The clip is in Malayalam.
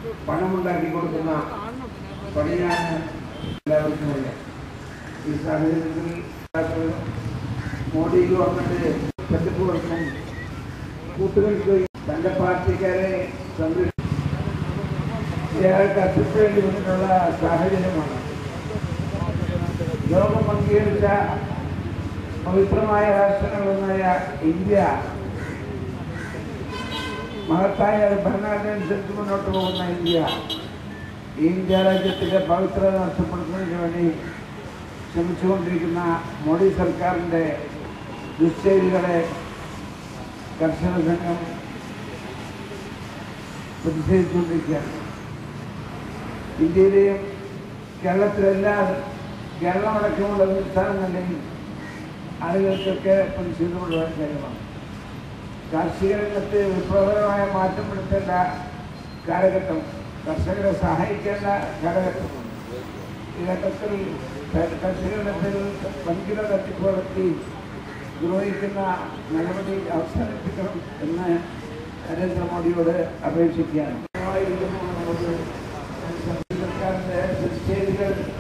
പണമുണ്ടാക്കി കൊടുക്കുന്ന പണിയാണ് എല്ലാവർക്കും അറിയാം ഈ സാഹചര്യത്തിൽ മോഡി ഗവൺമെന്റ് ബന്ധുക്കൾക്കും കൂട്ടുകൾക്കും തന്റെ പാർട്ടിക്കാരെ സംരക്ഷിക്കും ഇയാൾക്ക് അസ്തിത്വേണ്ടി വന്നിട്ടുള്ള സാഹചര്യമാണ് ലോകം അംഗീകരിച്ച പവിത്രമായ രാഷ്ട്രങ്ങളൊന്നായ ഇന്ത്യ മഹത്തായ ഒരു ഭരണഘടനയനുസരിച്ച് മുന്നോട്ട് പോകുന്ന ഇന്ത്യ ഈ ഇന്ത്യ രാജ്യത്തിന്റെ പവിത്രത നഷ്ടപ്പെടുത്തുന്നതിന് വേണ്ടി ശ്രമിച്ചുകൊണ്ടിരിക്കുന്ന മോഡി സർക്കാരിൻ്റെ ദുശ്ചേരികളെ കർഷക സംഘം പ്രതിഷേധിച്ചുകൊണ്ടിരിക്കുകയാണ് ഇന്ത്യയിലെയും കേരളത്തിലെല്ലാം കേരളമടക്കമുള്ള സംസ്ഥാനങ്ങളിലെയും ആളുകൾക്കൊക്കെ പ്രതിഷേധമുള്ള കാര്യമാണ് കാർഷിക രംഗത്ത് വിപ്ലവകരമായ മാറ്റം വരുത്തേണ്ട കാലഘട്ടം കർഷകരെ സഹായിക്കേണ്ട കാലഘട്ടമാണ് ഈ ഘട്ടത്തിൽ കർഷകരുടെ പേരിൽ വൻകിട തട്ടിപ്പ് നടത്തി നിർവഹിക്കുന്ന നടപടി അവസാനിപ്പിക്കണം എന്ന് നരേന്ദ്രമോദിയോട് അപേക്ഷിക്കുകയാണ് സർക്കാരിന്റെ ദുശ്ചേരികൾ